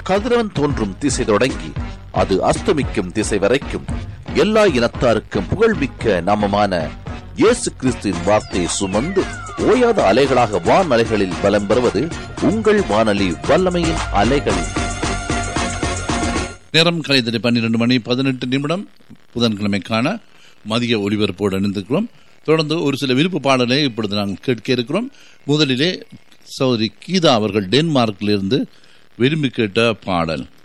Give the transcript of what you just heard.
கதிரவன் தோன்றும் திசை தொடங்கி அது அஸ்தமிக்கும் திசை வரைக்கும் எல்லா இனத்தாருக்கும் புகழ்மிக்க நாமமான இயேசு கிறிஸ்துவின் வார்த்தையை சுமந்து ஓயாத அலைகளாக வான் அலைகளில் பலம் பெறுவது உங்கள் வானொலி வல்லமையின் அலைகள் நேரம் கலைத்தறி பன்னிரண்டு மணி பதினெட்டு நிமிடம் புதன்கிழமைக்கான மதிய ஒலிபரப்போடு இணைந்திருக்கிறோம் தொடர்ந்து ஒரு சில விருப்ப பாடலை இப்பொழுது நாங்கள் கேட்க இருக்கிறோம் முதலிலே சௌதரி கீதா அவர்கள் டென்மார்க்கிலிருந்து விரும்பி கேட்ட பாடல்